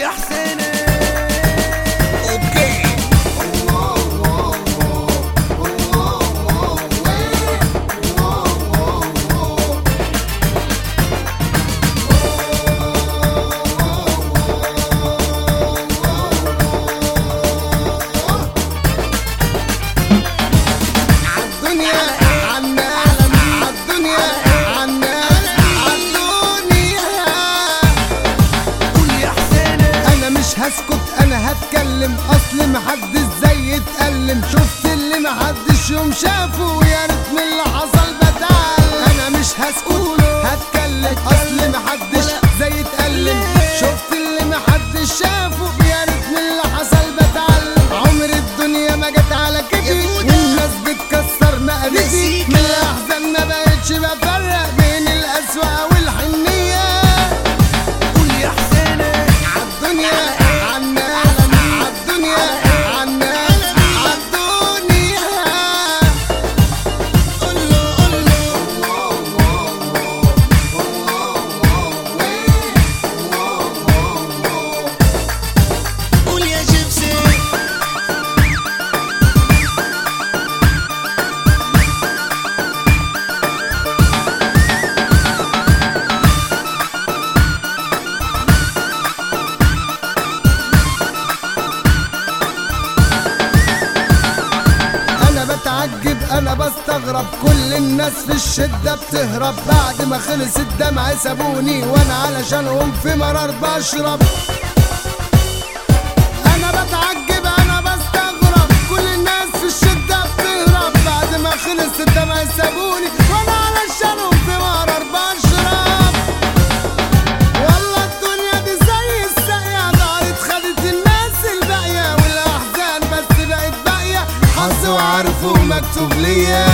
يا حسين اوكي عالدنيا عالناس عالدنيا عالناس عالدنيا قول يا حسين انا مش هسكت انا هتكلم اصل محدش زي يتألم شفت اللي محدش يوم شافه يا ريت من اللي حصل بتعلم انا مش هسكت هتكلم اصل محدش زي يتألم شفت اللي محدش شافه يا ريت من اللي حصل بتعلم عمر الدنيا ما جت على كتفي والناس بتكسر مقاديفي من الاحزان ما بقتش بفرق بين الاسوأ والحنيه قول يا حسين عالدنيا عالناس عالدنيا عالناس عالدنيا قوله قوله قول يا جبسي انا بتعجب انا بستغرب كل الناس في الشدة بتهرب بعد ما خلص الدمع سابوني وانا علشانهم في مرار بشرب انا بتعجب انا بستغرب كل الناس في الشدة بتهرب بعد ما خلص الدمع سابوني وانا علشانهم في مرار بشرب والله الدنيا دي زي الساقية دارت خدت الناس الباقية والأحزان بس بقت باقية حظ وعارفه مكتوب ليا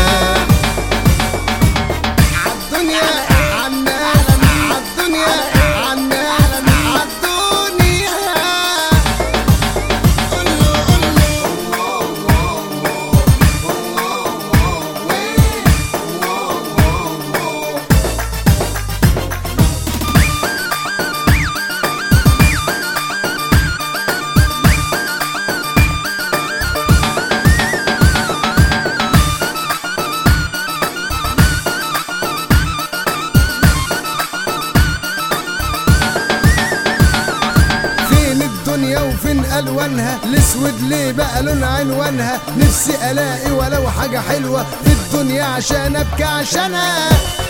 عالدنيا عالناس عالدنيا عالناس عالدنيا قوله قوله فين الدنيا وفين الوانها الاسود ليه بقى لون عنوانها نفسي الاقي ولو حاجه حلوه في الدنيا عشان ابكي عشانها